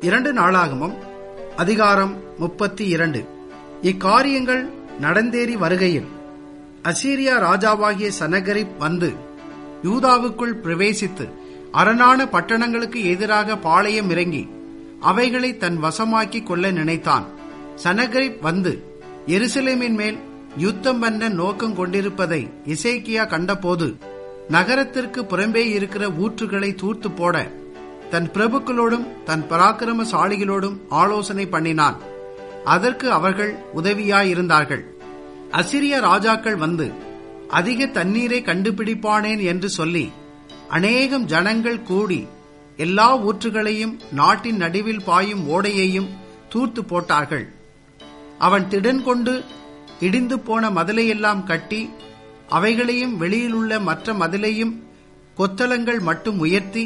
இரண்டு நாளாகமம் அதிகாரம் முப்பத்தி இரண்டு இக்காரியங்கள் நடந்தேறி வருகையில் அசீரியா ராஜாவாகிய சனகரிப் வந்து யூதாவுக்குள் பிரவேசித்து அரணான பட்டணங்களுக்கு எதிராக பாளையம் இறங்கி அவைகளை தன் வசமாக்கி கொள்ள நினைத்தான் சனகரிப் வந்து எருசலேமின் மேல் யுத்தம் பண்ண நோக்கம் கொண்டிருப்பதை இசைக்கியா கண்டபோது நகரத்திற்கு புறம்பே இருக்கிற ஊற்றுகளை தூர்த்து போட தன் பிரபுக்களோடும் தன் பராக்கிரமசாலிகளோடும் ஆலோசனை பண்ணினான் அதற்கு அவர்கள் உதவியாயிருந்தார்கள் அசிரிய ராஜாக்கள் வந்து அதிக தண்ணீரை கண்டுபிடிப்பானேன் என்று சொல்லி அநேகம் ஜனங்கள் கூடி எல்லா ஊற்றுகளையும் நாட்டின் நடுவில் பாயும் ஓடையையும் தூர்த்து போட்டார்கள் அவன் திடன் கொண்டு இடிந்து போன மதிலையெல்லாம் கட்டி அவைகளையும் வெளியிலுள்ள மற்ற மதிலையும் கொத்தளங்கள் மட்டும் உயர்த்தி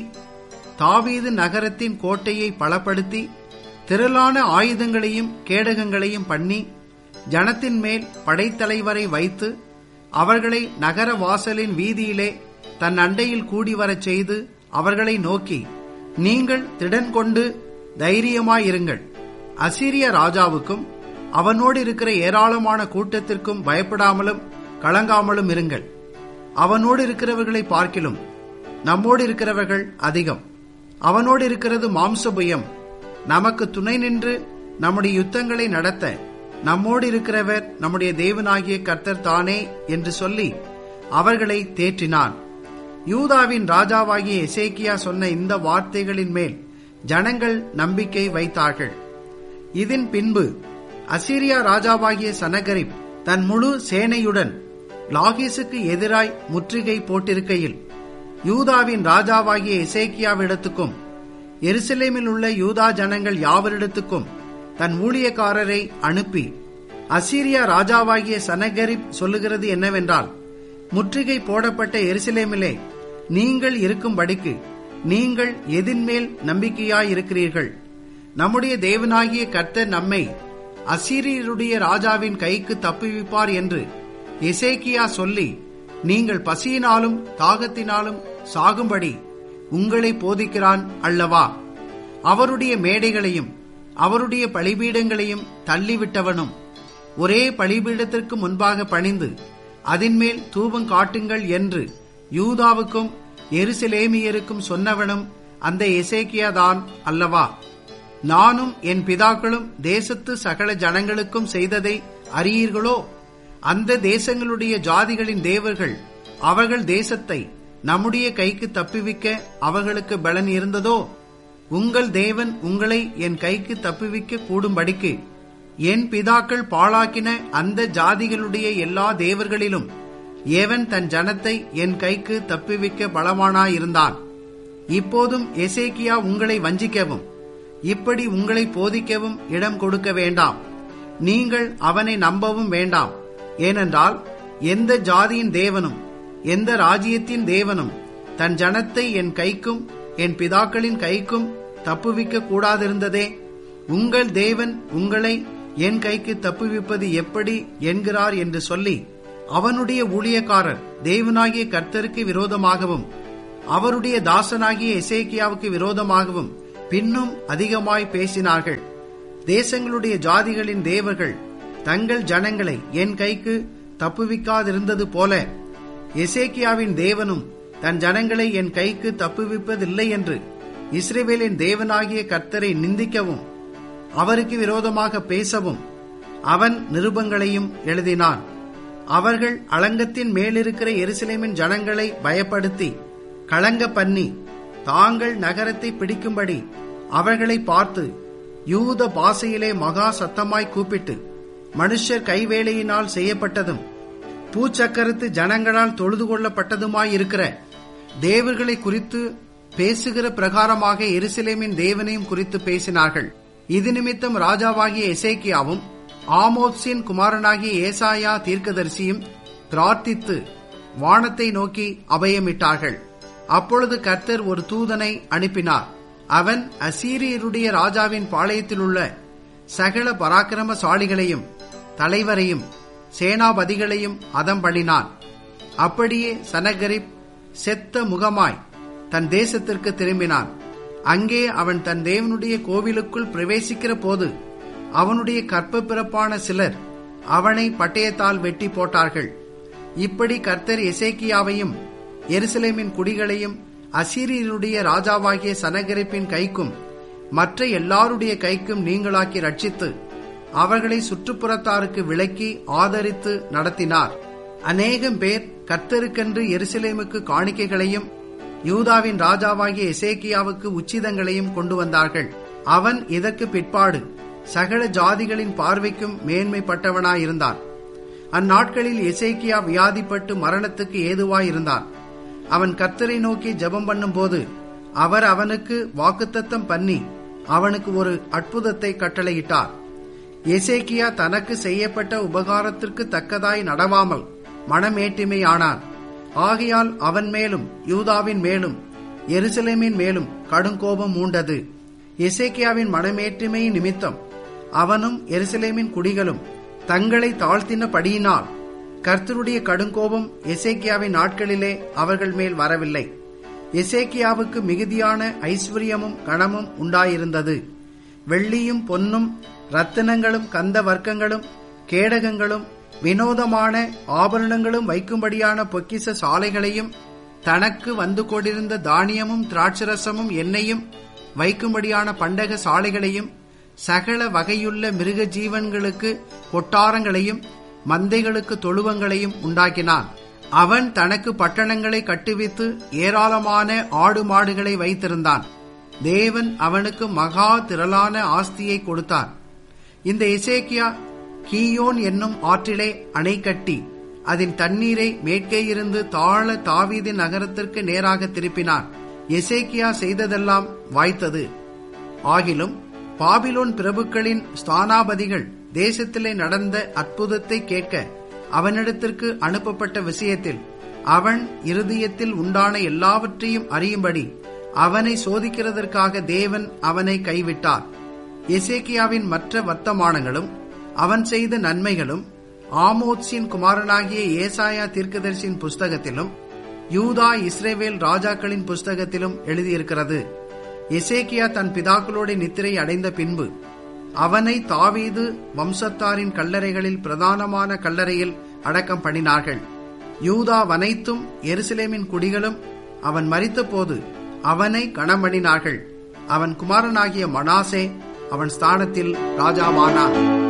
தாவீது நகரத்தின் கோட்டையை பலப்படுத்தி திரளான ஆயுதங்களையும் கேடகங்களையும் பண்ணி ஜனத்தின் மேல் படைத்தலைவரை வைத்து அவர்களை நகர வாசலின் வீதியிலே தன் அண்டையில் கூடி வரச் செய்து அவர்களை நோக்கி நீங்கள் திடன் கொண்டு தைரியமாயிருங்கள் அசிரிய ராஜாவுக்கும் அவனோடு இருக்கிற ஏராளமான கூட்டத்திற்கும் பயப்படாமலும் கலங்காமலும் இருங்கள் அவனோடு இருக்கிறவர்களை பார்க்கிலும் நம்மோடு இருக்கிறவர்கள் அதிகம் அவனோடு இருக்கிறது மாம்சபுயம் நமக்கு துணை நின்று நம்முடைய யுத்தங்களை நடத்த நம்மோடு இருக்கிறவர் நம்முடைய தேவனாகிய கர்த்தர் தானே என்று சொல்லி அவர்களை தேற்றினான் யூதாவின் ராஜாவாகிய எசேக்கியா சொன்ன இந்த வார்த்தைகளின் மேல் ஜனங்கள் நம்பிக்கை வைத்தார்கள் இதன் பின்பு அசிரியா ராஜாவாகிய சனகரிப் தன் முழு சேனையுடன் லாகிசுக்கு எதிராய் முற்றுகை போட்டிருக்கையில் யூதாவின் ராஜாவாகிய எசேக்கியாவிடத்துக்கும் எருசலேமில் உள்ள யூதா ஜனங்கள் யாவரிடத்துக்கும் தன் ஊழியக்காரரை அனுப்பி அசீரியா ராஜாவாகிய சனகரிப் சொல்லுகிறது என்னவென்றால் முற்றுகை போடப்பட்ட எருசலேமிலே நீங்கள் இருக்கும்படிக்கு நீங்கள் எதின்மேல் நம்பிக்கையாயிருக்கிறீர்கள் நம்முடைய தேவனாகிய கர்த்தர் நம்மை அசீரியருடைய ராஜாவின் கைக்கு தப்புவிப்பார் என்று எசேக்கியா சொல்லி நீங்கள் பசியினாலும் தாகத்தினாலும் சாகும்படி உங்களை போதிக்கிறான் அல்லவா அவருடைய மேடைகளையும் அவருடைய பலிபீடங்களையும் தள்ளிவிட்டவனும் ஒரே பலிபீடத்திற்கு முன்பாக பணிந்து அதின்மேல் தூபம் காட்டுங்கள் என்று யூதாவுக்கும் எருசலேமியருக்கும் சொன்னவனும் அந்த எசேக்கியாதான் அல்லவா நானும் என் பிதாக்களும் தேசத்து சகல ஜனங்களுக்கும் செய்ததை அறியீர்களோ அந்த தேசங்களுடைய ஜாதிகளின் தேவர்கள் அவர்கள் தேசத்தை நம்முடைய கைக்கு தப்புவிக்க அவர்களுக்கு பலன் இருந்ததோ உங்கள் தேவன் உங்களை என் கைக்கு தப்புவிக்க கூடும்படிக்கு என் பிதாக்கள் பாழாக்கின அந்த ஜாதிகளுடைய எல்லா தேவர்களிலும் ஏவன் தன் ஜனத்தை என் கைக்கு தப்புவிக்க பலவானாயிருந்தான் இப்போதும் எசேக்கியா உங்களை வஞ்சிக்கவும் இப்படி உங்களை போதிக்கவும் இடம் கொடுக்க வேண்டாம் நீங்கள் அவனை நம்பவும் வேண்டாம் ஏனென்றால் எந்த ஜாதியின் தேவனும் எந்த ராஜ்யத்தின் தேவனும் தன் ஜனத்தை என் கைக்கும் என் பிதாக்களின் கைக்கும் தப்புவிக்க கூடாதிருந்ததே உங்கள் தேவன் உங்களை என் கைக்கு தப்புவிப்பது எப்படி என்கிறார் என்று சொல்லி அவனுடைய ஊழியக்காரர் தேவனாகிய கர்த்தருக்கு விரோதமாகவும் அவருடைய தாசனாகிய எசேக்கியாவுக்கு விரோதமாகவும் பின்னும் அதிகமாய் பேசினார்கள் தேசங்களுடைய ஜாதிகளின் தேவர்கள் தங்கள் ஜனங்களை என் கைக்கு தப்புவிக்காதிருந்தது போல எசேக்கியாவின் தேவனும் தன் ஜனங்களை என் கைக்கு தப்புவிப்பதில்லை என்று இஸ்ரேவேலின் தேவனாகிய கர்த்தரை நிந்திக்கவும் அவருக்கு விரோதமாக பேசவும் அவன் நிருபங்களையும் எழுதினான் அவர்கள் அலங்கத்தின் மேலிருக்கிற எருசலேமின் ஜனங்களை பயப்படுத்தி களங்க பண்ணி தாங்கள் நகரத்தை பிடிக்கும்படி அவர்களை பார்த்து யூத பாசையிலே மகா சத்தமாய் கூப்பிட்டு மனுஷர் கைவேலையினால் செய்யப்பட்டதும் பூச்சக்கரத்து ஜனங்களால் தொழுது கொள்ளப்பட்டதுமாயிருக்கிற தேவர்களை குறித்து பேசுகிற பிரகாரமாக எருசலேமின் தேவனையும் குறித்து பேசினார்கள் இது நிமித்தம் ராஜாவாகிய எசேக்கியாவும் ஆமோத்ஸின் குமாரனாகிய ஏசாயா தீர்க்கதரிசியும் பிரார்த்தித்து வானத்தை நோக்கி அபயமிட்டார்கள் அப்பொழுது கர்த்தர் ஒரு தூதனை அனுப்பினார் அவன் அசீரியருடைய ராஜாவின் பாளையத்திலுள்ள சகல பராக்கிரமசாலிகளையும் தலைவரையும் சேனாபதிகளையும் அதம் பண்ணினான் அப்படியே சனகரிப் செத்த முகமாய் தன் தேசத்திற்கு திரும்பினான் அங்கே அவன் தன் தேவனுடைய கோவிலுக்குள் பிரவேசிக்கிற போது அவனுடைய கற்ப பிறப்பான சிலர் அவனை பட்டயத்தால் வெட்டி போட்டார்கள் இப்படி கர்த்தர் எசேக்கியாவையும் எருசலேமின் குடிகளையும் அசீரியருடைய ராஜாவாகிய சனகரிப்பின் கைக்கும் மற்ற எல்லாருடைய கைக்கும் நீங்களாக்கி ரட்சித்து அவர்களை சுற்றுப்புறத்தாருக்கு விலக்கி ஆதரித்து நடத்தினார் அநேகம் பேர் கர்த்தருக்கென்று எருசலேமுக்கு காணிக்கைகளையும் யூதாவின் ராஜாவாகிய எசேக்கியாவுக்கு உச்சிதங்களையும் கொண்டு வந்தார்கள் அவன் இதற்கு பிற்பாடு சகல ஜாதிகளின் பார்வைக்கும் மேன்மைப்பட்டவனாயிருந்தான் அந்நாட்களில் எசேக்கியா வியாதிப்பட்டு மரணத்துக்கு ஏதுவாயிருந்தான் அவன் கர்த்தரை நோக்கி ஜெபம் பண்ணும்போது அவர் அவனுக்கு வாக்குத்தத்தம் பண்ணி அவனுக்கு ஒரு அற்புதத்தை கட்டளையிட்டார் எசேக்கியா தனக்கு செய்யப்பட்ட உபகாரத்திற்கு தக்கதாய் நடவாமல் மனமேட்டிமையானான் ஆகையால் அவன் மேலும் யூதாவின் மேலும் எருசலேமின் மேலும் கடுங்கோபம் மூண்டது எசேக்கியாவின் மனமேற்றுமை நிமித்தம் அவனும் எருசலேமின் குடிகளும் தங்களை தாழ்த்தினபடியினால் கர்த்தருடைய கடுங்கோபம் எசேக்கியாவின் நாட்களிலே அவர்கள் மேல் வரவில்லை எசேக்கியாவுக்கு மிகுதியான ஐஸ்வர்யமும் கணமும் உண்டாயிருந்தது வெள்ளியும் பொன்னும் ரத்தினங்களும் கந்த வர்க்கங்களும் கேடகங்களும் வினோதமான ஆபரணங்களும் வைக்கும்படியான பொக்கிச சாலைகளையும் தனக்கு வந்து கொண்டிருந்த தானியமும் திராட்சரசமும் எண்ணெயும் வைக்கும்படியான பண்டக சாலைகளையும் சகல வகையுள்ள மிருக ஜீவன்களுக்கு கொட்டாரங்களையும் மந்தைகளுக்கு தொழுவங்களையும் உண்டாக்கினான் அவன் தனக்கு பட்டணங்களை கட்டுவித்து ஏராளமான ஆடு மாடுகளை வைத்திருந்தான் தேவன் அவனுக்கு மகா திரளான ஆஸ்தியை கொடுத்தார் இந்த இசேக்கியா கீயோன் என்னும் ஆற்றிலே அணை கட்டி அதன் தண்ணீரை மேற்கே இருந்து தாழ தாவீதின் நகரத்திற்கு நேராக திருப்பினான் எசேக்கியா செய்ததெல்லாம் வாய்த்தது ஆகிலும் பாபிலோன் பிரபுக்களின் ஸ்தானாபதிகள் தேசத்திலே நடந்த அற்புதத்தை கேட்க அவனிடத்திற்கு அனுப்பப்பட்ட விஷயத்தில் அவன் இருதயத்தில் உண்டான எல்லாவற்றையும் அறியும்படி அவனை சோதிக்கிறதற்காக தேவன் அவனை கைவிட்டார் எசேக்கியாவின் மற்ற வர்த்தமானங்களும் அவன் செய்த நன்மைகளும் ஆமோத்ஸின் குமாரனாகிய ஏசாயா தீர்க்கதரிசியின் புஸ்தகத்திலும் யூதா இஸ்ரேவேல் ராஜாக்களின் புஸ்தகத்திலும் எழுதியிருக்கிறது எசேக்கியா தன் பிதாக்களோட நித்திரை அடைந்த பின்பு அவனை தாவீது வம்சத்தாரின் கல்லறைகளில் பிரதானமான கல்லறையில் அடக்கம் பண்ணினார்கள் யூதா வனைத்தும் எருசலேமின் குடிகளும் அவன் மறித்தபோது அவனை கணமணினார்கள் அவன் குமாரனாகிய மனாசே அவன் ஸ்தானத்தில் ராஜாவானான்